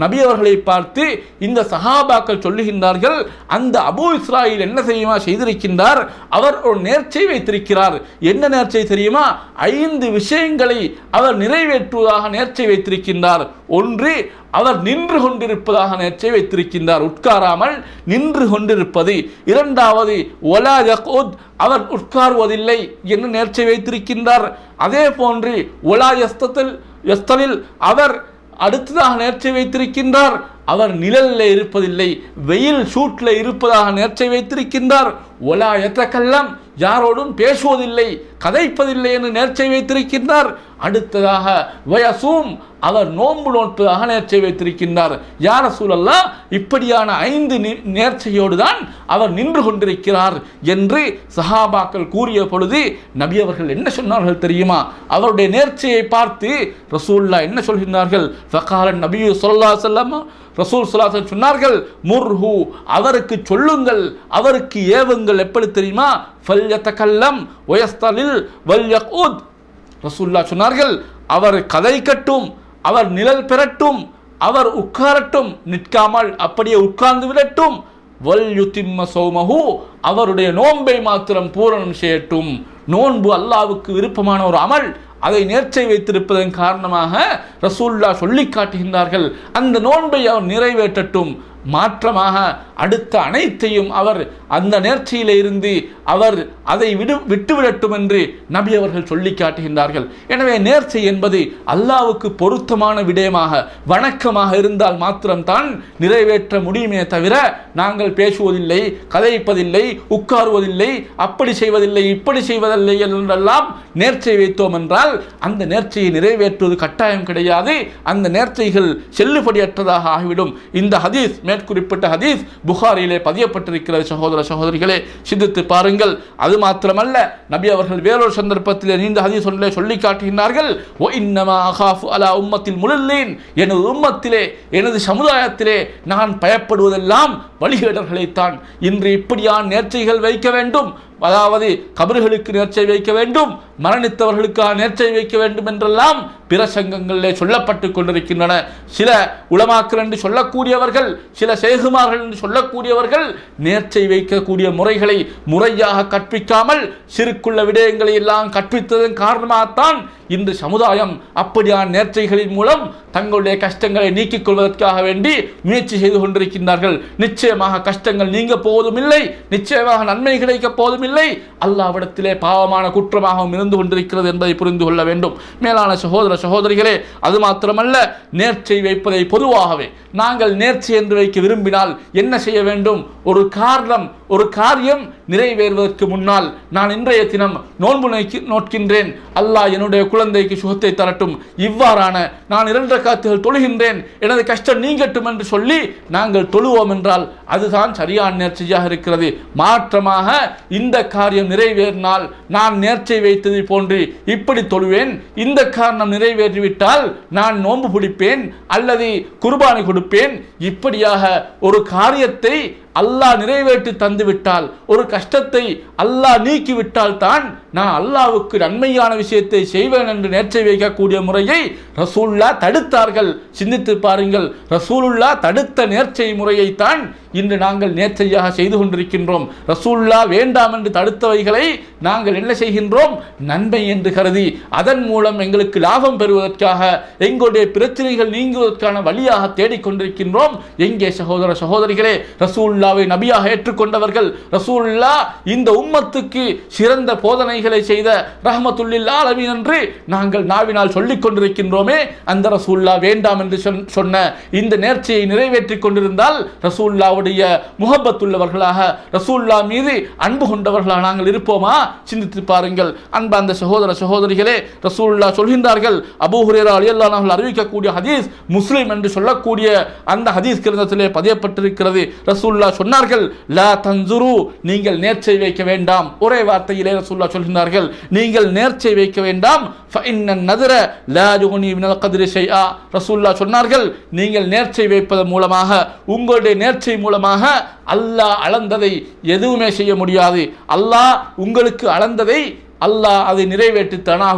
நபி அவர்களை பார்த்து இந்த சஹாபாக்கள் சொல்லுகின்றார்கள் அந்த அபூ இஸ்ராயில் என்ன செய்யுமா செய்திருக்கின்றார் அவர் ஒரு நேர்ச்சை வைத்திருக்கிறார் என்ன நேர்ச்சை தெரியுமா ஐந்து விஷயங்களை அவர் நிறைவேற்றுவதாக நேர்ச்சை வைத்திருக்கின்றார் ஒன்று அவர் நின்று கொண்டிருப்பதாக நேர்ச்சை வைத்திருக்கின்றார் உட்காராமல் நின்று கொண்டிருப்பது இரண்டாவது ஒலா யகூத் அவர் உட்காருவதில்லை என்று நேர்ச்சை வைத்திருக்கின்றார் அதே போன்று ஒலா எஸ்தத்தில் எஸ்தலில் அவர் அடுத்ததாக நேர்ச்சை வைத்திருக்கின்றார் அவர் நிழலில் இருப்பதில்லை வெயில் சூட்டில் இருப்பதாக நேர்ச்சை வைத்திருக்கின்றார் ஒலா எத்தக்கெல்லாம் யாரோடும் பேசுவதில்லை கதைப்பதில்லை என்று நேர்ச்சை வைத்திருக்கின்றார் அடுத்ததாக வயசூம் அவர் நோன்பு நோட்பதாக நேர்ச்சை வைத்திருக்கின்றார் யார சூழல்லா இப்படியான ஐந்து நி- நேர்ச்சையோடு தான் அவர் நின்று கொண்டிருக்கிறார் என்று சஹாபாக்கள் கூறிய பொழுது நபி அவர்கள் என்ன சொன்னார்கள் தெரியுமா அவருடைய நேர்ச்சையை பார்த்து ரசூல்லா என்ன சொல்கின்றார்கள் ஃபகாலன் நபியு சொல்லா செல்லமா ரசூல் சுல்லாசன் சொன்னார்கள் முர்ஹு அவருக்கு சொல்லுங்கள் அவருக்கு ஏவுங்கள் எப்படி தெரியுமா ஃபல்யத்தகல்லம் வயஸ்தலில் வல்யகூத் ரசூல்லா சொன்னார்கள் அவர் கதைக்கட்டும் அவர் நிழல் பெறட்டும் அவர் உட்காரட்டும் நிற்காமல் அப்படியே உட்கார்ந்து விடட்டும் வல் யுத்திம்ம சௌமஹு அவருடைய நோன்பை மாத்திரம் பூரணம் செய்யட்டும் நோன்பு அல்லாவுக்கு விருப்பமான ஒரு அமல் அதை நேர்ச்சை வைத்திருப்பதன் காரணமாக ரசூல்லா சொல்லி காட்டுகின்றார்கள் அந்த நோன்பை அவர் நிறைவேற்றட்டும் மாற்றமாக அடுத்த அனைத்தையும் அவர் அந்த நேர்ச்சியிலே இருந்து அவர் அதை விடு விட்டுவிடட்டும் என்று நபி அவர்கள் சொல்லி காட்டுகின்றார்கள் எனவே நேர்ச்சை என்பது அல்லாவுக்கு பொருத்தமான விடயமாக வணக்கமாக இருந்தால் மாத்திரம்தான் நிறைவேற்ற முடியுமே தவிர நாங்கள் பேசுவதில்லை கதைப்பதில்லை உட்காருவதில்லை அப்படி செய்வதில்லை இப்படி செய்வதில்லை என்றெல்லாம் நேர்ச்சை வைத்தோம் என்றால் அந்த நேர்ச்சையை நிறைவேற்றுவது கட்டாயம் கிடையாது அந்த நேர்ச்சைகள் செல்லுபடியற்றதாக ஆகிவிடும் இந்த ஹதீஸ் மேற்குறிப்பிட்ட ஹதீஸ் புகாரிலே பதியப்பட்டிருக்கிறது சகோதர சகோதரிகளே சிந்தித்து பாருங்கள் அது மாத்திரமல்ல நபி அவர்கள் வேறொரு சந்தர்ப்பத்தில் நீண்ட ஹதீஸ் ஒன்றிலே சொல்லி காட்டுகின்றார்கள் "ஒ இன்னமா அகாஃபு அலா உம்மத்தில் முழல்லீன் எனது உம்மத்திலே எனது சமுதாயத்திலே நான் பயப்படுவதெல்லாம் வழிகேடர்களைத்தான் இன்று இப்படியான நேர்ச்சைகள் வைக்க வேண்டும் அதாவது கபர்களுக்கு நேர்ச்சை வைக்க வேண்டும் மரணித்தவர்களுக்காக நேர்ச்சை வைக்க வேண்டும் என்றெல்லாம் பிற சங்கங்களிலே சொல்லப்பட்டு கொண்டிருக்கின்றன சில உலமாக்கள் என்று சொல்லக்கூடியவர்கள் சில சேகுமார்கள் என்று சொல்லக்கூடியவர்கள் நேர்ச்சை வைக்கக்கூடிய முறைகளை முறையாக கற்பிக்காமல் சிறுக்குள்ள விடயங்களை எல்லாம் கற்பித்ததன் காரணமாகத்தான் இன்று சமுதாயம் அப்படியான நேர்ச்சைகளின் மூலம் தங்களுடைய கஷ்டங்களை நீக்கிக் கொள்வதற்காக வேண்டி முயற்சி செய்து கொண்டிருக்கின்றார்கள் நிச்சயமாக கஷ்டங்கள் நீங்க போவதும் இல்லை நிச்சயமாக நன்மை கிடைக்க போவதும் இல்லை அல்லாவிடத்திலே பாவமான குற்றமாகவும் இருந்து கொண்டிருக்கிறது என்பதை புரிந்து கொள்ள வேண்டும் மேலான சகோதர சகோதரிகளே அது மாத்திரமல்ல நேர்ச்சை வைப்பதை பொதுவாகவே நாங்கள் நேர்ச்சி என்று வைக்க விரும்பினால் என்ன செய்ய வேண்டும் ஒரு காரணம் ஒரு காரியம் நிறைவேறுவதற்கு முன்னால் நான் இன்றைய தினம் நோன்பு நோக்கி- நோட்கின்றேன் அல்லாஹ் என்னுடைய குழந்தைக்கு சுகத்தை தரட்டும் இவ்வாறான நான் இரண்டு காத்துகள் தொழுகின்றேன் எனது கஷ்டம் நீங்கட்டும் என்று சொல்லி நாங்கள் தொழுவோம் என்றால் அதுதான் சரியான நேர்ச்சையாக இருக்கிறது மாற்றமாக இந்த காரியம் நிறைவேறினால் நான் நேர்ச்சை வைத்ததை போன்று இப்படி தொழுவேன் இந்த காரணம் நிறைவேறிவிட்டால் நான் நோன்பு பிடிப்பேன் அல்லது குர்பானி கொடுப்பேன் இப்படியாக ஒரு காரியத்தை அல்லாஹ் நிறைவேற்றி தந்துவிட்டால் ஒரு கஷ்டத்தை அல்லாஹ் நீக்கிவிட்டால் தான் நான் அல்லாஹ்வுக்கு நன்மையான விஷயத்தை செய்வேன் என்று நேர்ச்சை வைக்கக்கூடிய முறையை ரசூல்லா தடுத்தார்கள் சிந்தித்து பாருங்கள் ரசூலுல்லா தடுத்த நேர்ச்சை முறையைத்தான் இன்று நாங்கள் நேர்ச்சையாக செய்து கொண்டிருக்கின்றோம் ரசூல்லா வேண்டாம் என்று தடுத்தவைகளை நாங்கள் என்ன செய்கின்றோம் நன்மை என்று கருதி அதன் மூலம் எங்களுக்கு லாபம் பெறுவதற்காக எங்களுடைய பிரச்சனைகள் நீங்குவதற்கான வழியாக தேடிக்கொண்டிருக்கின்றோம் எங்கே சகோதர சகோதரிகளே ரசூல்லாவை நபியாக ஏற்றுக்கொண்டவர்கள் ரசூல்லா இந்த உம்மத்துக்கு சிறந்த போதனைகளை செய்த ரஹமத்துல்லில் ஆலமீன் என்று நாங்கள் நாவினால் சொல்லிக் கொண்டிருக்கின்றோமே அந்த ரசூல்லா வேண்டாம் என்று சொன்ன- சொன்ன இந்த நேர்ச்சியை நிறைவேற்றிக் கொண்டிருந்தால் ரசூல்லாவுடைய முகப்பத்துள்ளவர்களாக ரசூல்லா மீது அன்பு கொண்டவர்களாக நாங்கள் இருப்போமா சிந்தித்து பாருங்கள் அன்பார்ந்த சகோதர சகோதரிகளே ரசூல்லா சொல்கின்றார்கள் அபூ ஹுரேரா அலியல்லாஹு அன்ஹு அறிவிக்கக்கூடிய ஹதீஸ் முஸ்லிம் என்று சொல்லக்கூடிய அந்த ஹதீஸ் கிரந்தத்திலே பதியப்பட்டிருக்கிறது ரசூல்லா சொன்னார்கள் லா தன்சுரு நீங்கள் நேர்ச்சை வைக்க வேண்டாம் ஒரே வார்த்தையிலே ரசூல்லா சொல்கின்றார்கள் நீங்கள் நேர்ச்சை வைக்க வேண்டாம் ஃபஇன்ன நதர லா யுக்னி மினல் கத்ரி ஷைஆ ரசூல்லா சொன்னார்கள் நீங்கள் நேர்ச்சை வைப்பதன் மூலமாக உங்களுடைய நேர்ச்சை மூலமாக அல்லாஹ் அளந்ததை எதுவுமே செய்ய முடியாது அல்லாஹ் உங்களுக்கு அளந்ததை அல்லாஹ் அதை நிறைவேற்றி தனாகுவான்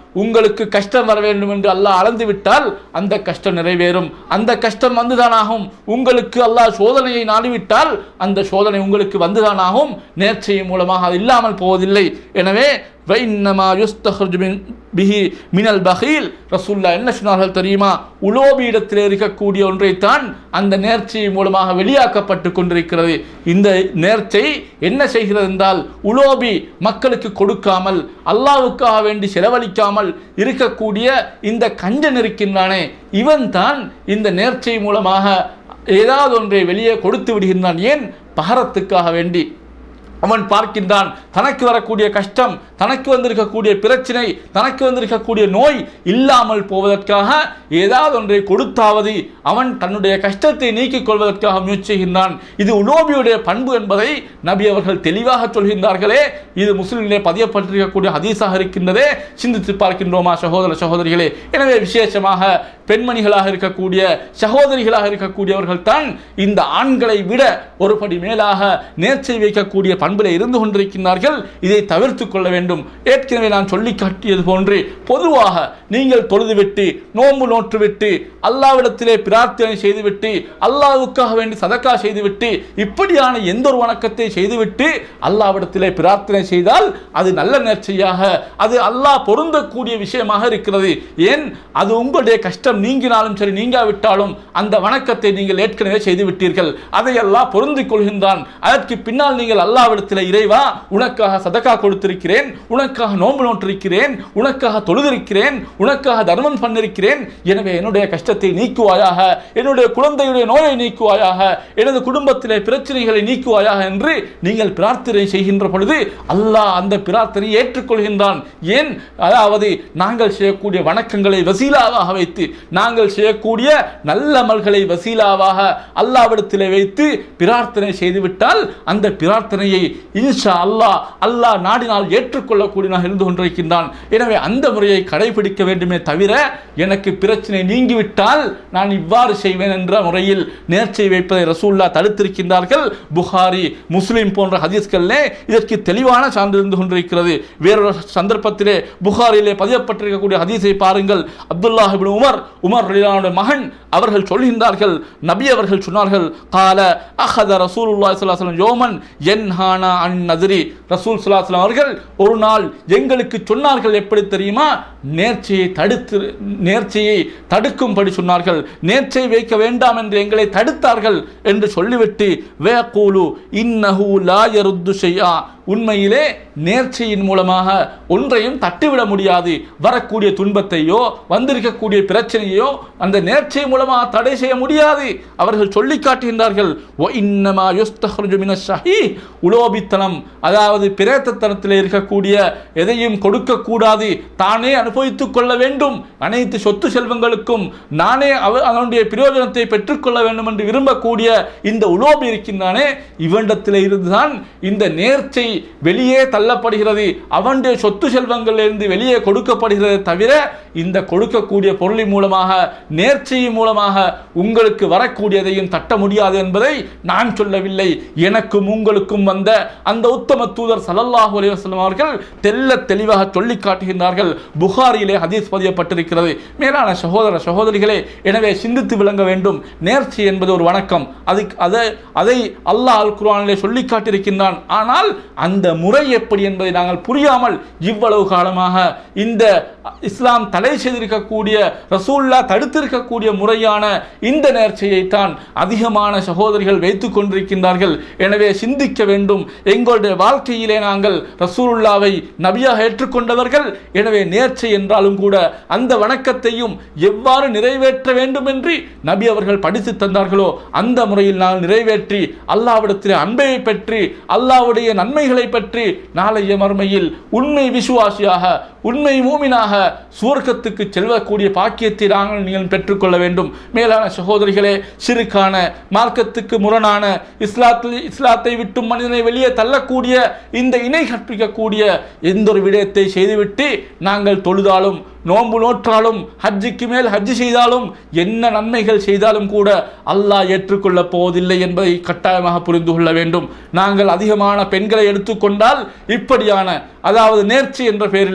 உங்களுக்கு கஷ்டம் வர வேண்டும் என்று அல்லாஹ் அளந்து விட்டால் அந்த கஷ்டம் நிறைவேறும் அந்த கஷ்டம் வந்துதானாகும் உங்களுக்கு அல்லாஹ் சோதனையை நாடிவிட்டால் அந்த சோதனை உங்களுக்கு வந்துதானாகும் நேர்ச்சையின் மூலமாக அது இல்லாமல் போவதில்லை எனவே வைன்னமா யுஸ்தஹர்ஜு மின் பிஹி மினல் பஹீல் ரசூல்லா என்ன சொன்னார்கள் தெரியுமா உலோபி இடத்தில் இருக்கக்கூடிய ஒன்றைத்தான் அந்த நேர்ச்சை மூலமாக வெளியாக்கப்பட்டு கொண்டிருக்கிறது இந்த நேர்ச்சை என்ன செய்கிறது என்றால் உலோபி மக்களுக்கு கொடுக்காமல் அல்லாவுக்காக வேண்டி செலவழிக்காமல் இருக்கக்கூடிய இந்த கஞ்சன் இருக்கின்றானே இவன் தான் இந்த நேர்ச்சை மூலமாக ஏதாவது ஒன்றை வெளியே கொடுத்து விடுகின்றான் ஏன் பகரத்துக்காக வேண்டி அவன் பார்க்கின்றான் தனக்கு வரக்கூடிய கஷ்டம் தனக்கு வந்திருக்கக்கூடிய பிரச்சனை தனக்கு வந்திருக்கக்கூடிய நோய் இல்லாமல் போவதற்காக ஏதாவது ஒன்றை கொடுத்தாவது அவன் தன்னுடைய கஷ்டத்தை நீக்கிக் கொள்வதற்காக முயற்சி செய்கின்றான் இது உலோபியுடைய பண்பு என்பதை நபி அவர்கள் தெளிவாக சொல்கின்றார்களே இது முஸ்லிமிலே பதியப்பட்டிருக்கக்கூடிய ஹதீஸாக இருக்கின்றதே சிந்தித்து பார்க்கின்றோமா சகோதர சகோதரிகளே எனவே விசேஷமாக பெண்மணிகளாக இருக்கக்கூடிய சகோதரிகளாக இருக்கக்கூடியவர்கள் தான் இந்த ஆண்களை விட ஒரு படி மேலாக நேர்ச்சை வைக்கக்கூடிய பண்பில் இருந்து கொண்டிருக்கின்றார்கள் இதை தவிர்த்து கொள்ள வேண்டும் ஏற்கனவே நான் சொல்லி காட்டியது போன்று பொதுவாக நீங்கள் தொழுதுவிட்டு நோன்பு நோற்றுவிட்டு அல்லாவிடத்திலே பிரார்த்தனை செய்துவிட்டு அல்லாவுக்காக வேண்டி சதக்கா செய்துவிட்டு இப்படியான எந்த ஒரு வணக்கத்தை செய்துவிட்டு அல்லாவிடத்திலே பிரார்த்தனை செய்தால் அது நல்ல நேர்ச்சையாக அது அல்லாஹ் பொருந்தக்கூடிய விஷயமாக இருக்கிறது ஏன் அது உங்களுடைய கஷ்டம் நீங்கினாலும் சரி நீங்காவிட்டாலும் அந்த வணக்கத்தை நீங்கள் ஏற்கனவே செய்து விட்டீர்கள் அதை அல்லாஹ் பொருந்திக் கொள்கின்றான் அதற்கு பின்னால் நீங்கள் அல்லாவிடத்தில் இறைவா உனக்காக சதக்கா கொடுத்திருக்கிறேன் உனக்காக நோன்பு நோட்டிருக்கிறேன் உனக்காக தொழுதிருக்கிறேன் உனக்காக தர்மம் பண்ணிருக்கிறேன் எனவே என்னுடைய கஷ்டத்தை நீக்குவாயாக என்னுடைய குழந்தையுடைய நோயை நீக்குவாயாக எனது குடும்பத்திலே பிரச்சனைகளை நீக்குவாயாக என்று நீங்கள் பிரார்த்தனை செய்கின்ற பொழுது அல்லாஹ் அந்த பிரார்த்தனையை ஏற்றுக்கொள்கின்றான் ஏன் அதாவது நாங்கள் செய்யக்கூடிய வணக்கங்களை வசீலாவாக வைத்து நாங்கள் செய்யக்கூடிய நல்ல அமல்களை வசீலாவாக அல்லாவிடத்திலே வைத்து பிரார்த்தனை செய்துவிட்டால் அந்த பிரார்த்தனையை இன்ஷா அல்லாஹ் அல்லாஹ் நாடினால் ஏற்றுக்கொள்ளக்கூடியவனாக இருந்து கொண்டிருக்கின்றான் எனவே அந்த முறையை கடைபிடிக்க வேண்டுமே தவிர எனக்கு பிரச்சனை நீங்கிவிட்டால் நான் இவ்வாறு செய்வேன் என்ற முறையில் நேர்ச்சை வைப்பதை ரசூல்லா தடுத்திருக்கின்றார்கள் புகாரி முஸ்லிம் போன்ற ஹதீஸ்களிலே இதற்கு தெளிவான சான்று இருந்து கொண்டிருக்கிறது வேறொரு சந்தர்ப்பத்திலே புகாரிலே பதியப்பட்டிருக்கக்கூடிய ஹதீஸை பாருங்கள் அப்துல்லாஹ் இப்னு உமர் உமர் ரலியல்லாஹு மகன் அவர்கள் சொல்கின்றார்கள் நபி அவர்கள் சொன்னார்கள் கால அஹத ரசூலுல்லாஹி ஸல்லல்லாஹு அலைஹி வஸல்லம் யோமன் யன்ஹானா அன் நத்ரி ரசூல் ஸல்லல்லாஹு அலைஹி வஸல்லம் அவர்கள் ஒரு நாள் எங்களுக்கு சொன்னார்கள் எப்படி தெரியுமா நேர்ச்சையை தடுத்து நேர்ச்சையை தடுக்கும்படி சொன்னார்கள் நேர்ச்சை வைக்க வேண்டாம் என்று எங்களை தடுத்தார்கள் என்று சொல்லிவிட்டு வேகூலு இன்னஹு லா யருத்து ஷைஆ உண்மையிலே நேர்ச்சையின் மூலமாக ஒன்றையும் தட்டிவிட முடியாது வரக்கூடிய துன்பத்தையோ வந்திருக்கக்கூடிய பிரச்சனையோ அந்த நேர்ச்சை மூலமாக தடை செய்ய முடியாது அவர்கள் சொல்லி காட்டுகின்றார்கள் "வ இன்னமா யுஸ்தஹ்ருஜு மினஷ் ஷஹீஹ்." உலோபித்தனம் அதாவது பிரேத்தத்தனத்தில் இருக்கக்கூடிய எதையும் கொடுக்கக்கூடாது தானே அனுபவித்துக் கொள்ள வேண்டும் அனைத்து சொத்து செல்வங்களுக்கும் நானே அவ- அதனுடைய பிரயோஜனத்தை பெற்றுக்கொள்ள வேண்டும் என்று விரும்பக்கூடிய இந்த உலோபி இருக்கின்றானே இவனிடத்தில் இருந்துதான் இந்த நேர்ச்சை வெளியே தள்ளப்படுகிறது அவனுடைய சொத்து செல்வங்களிலிருந்து வெளியே கொடுக்கப்படுகிறது தவிர இந்த கொடுக்கக்கூடிய பொருளின் மூலமாக நேர்ச்சையின் மூலமாக உங்களுக்கு வரக்கூடியதையும் தட்ட முடியாது என்பதை நான் சொல்லவில்லை எனக்கும் உங்களுக்கும் வந்த அந்த உத்தம தூதர் ஸல்லல்லாஹு அலைஹி வஸல்லம் அவர்கள் தெல்ல தெளிவாக சொல்லி காட்டுகின்றார்கள் புகாரியிலே ஹதீஸ் பதியப்பட்டிருக்கிறது மேலான சகோதர சகோதரிகளே எனவே சிந்தித்து விளங்க வேண்டும் நேர்ச்சி என்பது ஒரு வணக்கம் அதுக்கு அதை அதை அல்லாஹ் அல் குர்ஆனிலே சொல்லி காட்டியிருக்கின்றான் ஆனால் அந்த முறை எப்படி என்பதை நாங்கள் புரியாமல் இவ்வளவு காலமாக இந்த இஸ்லாம் தடை செய்திருக்கக்கூடிய ரசூல்லா தடுத்திருக்கக்கூடிய முறையான இந்த நேர்ச்சையை தான் அதிகமான சகோதரிகள் வைத்துக் கொண்டிருக்கின்றார்கள் எனவே சிந்திக்க வேண்டும் எங்களுடைய வாழ்க்கையிலே நாங்கள் ரசூலுல்லாவை நபியாக ஏற்றுக்கொண்டவர்கள் எனவே நேர்ச்சை என்றாலும் கூட அந்த வணக்கத்தையும் எவ்வாறு நிறைவேற்ற வேண்டும் என்று நபி அவர்கள் படித்து தந்தார்களோ அந்த முறையில் நாங்கள் நிறைவேற்றி அல்லாவிடத்தில் அன்பை பெற்று அல்லாவுடைய நன்மைகளை பற்றி நாளைய மறுமையில் உண்மை விசுவாசியாக உண்மை மூமினாக சுவர்க்கத்துக்கு செல்வக்கூடிய பாக்கியத்தை நாங்கள் நீங்கள் பெற்றுக்கொள்ள வேண்டும் மேலான சகோதரிகளே சிறுக்கான மார்க்கத்துக்கு முரணான இஸ்லாத்தில் இஸ்லாத்தை விட்டு மனிதனை வெளியே தள்ளக்கூடிய இந்த இணை கற்பிக்கக்கூடிய எந்த ஒரு விடயத்தை செய்துவிட்டு நாங்கள் தொழுதாலும் நோன்பு நோற்றாலும் ஹஜ்ஜுக்கு மேல் ஹஜ்ஜு செய்தாலும் என்ன நன்மைகள் செய்தாலும் கூட அல்லாஹ் ஏற்றுக்கொள்ளப் போவதில்லை என்பதை கட்டாயமாக புரிந்து கொள்ள வேண்டும் நாங்கள் அதிகமான பெண்களை எடுத்துக்கொண்டால் இப்படியான அதாவது நேர்ச்சி என்ற பெயரிலே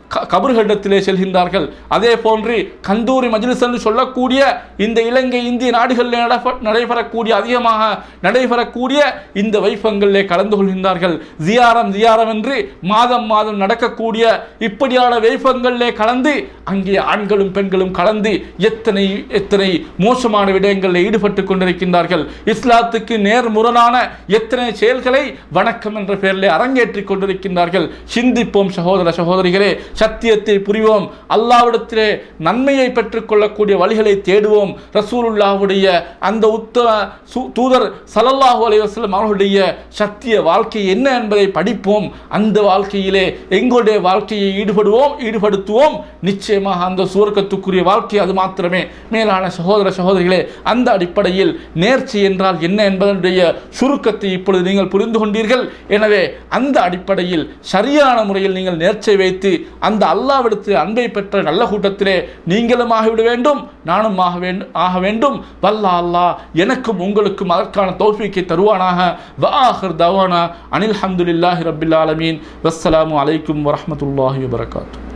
க- கபர்களிடத்திலே செல்கின்றார்கள் அதே போன்று கந்தூரி மஜ்லிஸ் என்று சொல்லக்கூடிய இந்த இலங்கை இந்திய நாடுகளில் நடப்ப- நடைபெறக்கூடிய அதிகமாக நடைபெறக்கூடிய இந்த வைபங்களிலே கலந்து கொள்கின்றார்கள் ஜியாரம் ஜியாரம் என்று மாதம் மாதம் நடக்கக்கூடிய இப்படியான வைபங்களிலே கலந்து அங்கே ஆண்களும் பெண்களும் கலந்து எத்தனை எத்தனை மோசமான விடயங்களில் ஈடுபட்டு கொண்டிருக்கின்றார்கள் இஸ்லாத்துக்கு நேர்முரணான எத்தனை செயல்களை வணக்கம் என்ற பெயரிலே அரங்கேற்றிக் கொண்டிருக்கின்றார்கள் சிந்திப்போம் சகோதர சகோதரிகளே சத்தியத்தை புரிவோம் அல்லாவிடத்திலே நன்மையை பெற்றுக்கொள்ளக்கூடிய வழிகளை தேடுவோம் ரசூலுல்லாஹ்வுடைய அந்த உத்தம சு- தூதர் ஸல்லல்லாஹு அலைஹி வஸல்லம் அவர்களுடைய சத்திய வாழ்க்கை என்ன என்பதை படிப்போம் அந்த வாழ்க்கையிலே எங்களுடைய வாழ்க்கையை ஈடுபடுவோம் ஈடுபடுத்துவோம் நிச்சயமாக அந்த சுவர்க்கத்துக்குரிய வாழ்க்கை அது மாத்திரமே மேலான சகோதர சகோதரிகளே அந்த அடிப்படையில் நேர்ச்சி என்றால் என்ன என்பதனுடைய சுருக்கத்தை இப்பொழுது நீங்கள் புரிந்து கொண்டீர்கள் எனவே அந்த அடிப்படையில் சரியான முறையில் நீங்கள் நேர்ச்சை வைத்து அந்த அல்லாவிடத்தில் அன்பை பெற்ற நல்ல கூட்டத்திலே நீங்களும் ஆகிவிட வேண்டும் நானும் ஆக வேண்டும் ஆக வேண்டும் வல்லா அல்லாஹ் எனக்கும் உங்களுக்கும் அதற்கான தௌஃபீக்கை தருவானாக வஆஹிர் தவானா அனில் ஹம்துலில்லாஹி ரப்பில் ஆலமீன் வஸ்ஸலாமு அலைக்கும் வரஹ்மத்துல்லாஹி வபரகாத்துஹு